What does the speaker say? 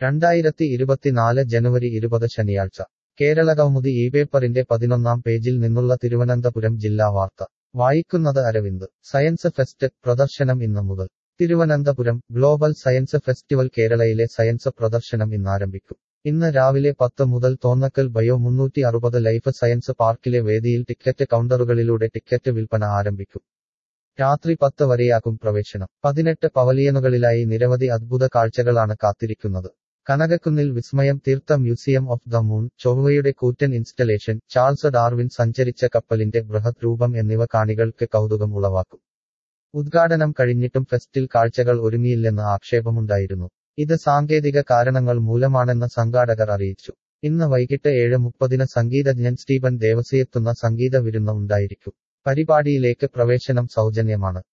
രണ്ടായിരത്തി ഇരുപത്തിനാല് ജനുവരി ഇരുപത് ശനിയാഴ്ച കേരളകൗമുദി ഈ പേപ്പറിന്റെ പതിനൊന്നാം പേജിൽ നിന്നുള്ള തിരുവനന്തപുരം ജില്ലാ വാർത്ത വായിക്കുന്നത് അരവിന്ദ് സയൻസ് ഫെസ്റ്റ് പ്രദർശനം ഇന്ന് മുതൽ തിരുവനന്തപുരം ഗ്ലോബൽ സയൻസ് ഫെസ്റ്റിവൽ കേരളയിലെ സയൻസ് പ്രദർശനം ഇന്നാരംഭിക്കും ഇന്ന് രാവിലെ പത്ത് മുതൽ തോന്നക്കൽ ബയോ മുന്നൂറ്റി അറുപത് ലൈഫ് സയൻസ് പാർക്കിലെ വേദിയിൽ ടിക്കറ്റ് കൗണ്ടറുകളിലൂടെ ടിക്കറ്റ് വിൽപ്പന ആരംഭിക്കും രാത്രി പത്ത് വരെയാകും പ്രവേശനം പതിനെട്ട് പവലിയനുകളിലായി നിരവധി അദ്ഭുത കാഴ്ചകളാണ് കാത്തിരിക്കുന്നത് കനകക്കുന്നിൽ വിസ്മയം തീർത്ത മ്യൂസിയം ഓഫ് ദ മൂൺ ചൊവ്വയുടെ കൂറ്റൻ ഇൻസ്റ്റലേഷൻ ചാൾസ് ഡാർവിൻ സഞ്ചരിച്ച കപ്പലിന്റെ ബൃഹത് രൂപം എന്നിവ കാണികൾക്ക് കൗതുകം ഉളവാക്കും ഉദ്ഘാടനം കഴിഞ്ഞിട്ടും ഫെസ്റ്റിൽ കാഴ്ചകൾ ഒരുങ്ങിയില്ലെന്ന് ആക്ഷേപമുണ്ടായിരുന്നു ഇത് സാങ്കേതിക കാരണങ്ങൾ മൂലമാണെന്ന് സംഘാടകർ അറിയിച്ചു ഇന്ന് വൈകിട്ട് ഏഴ് മുപ്പതിന് സംഗീതജ്ഞൻ സ്റ്റീവൻ ദേവസിയെത്തുന്ന സംഗീത വിരുന്ന് ഉണ്ടായിരിക്കും പരിപാടിയിലേക്ക് പ്രവേശനം സൗജന്യമാണ്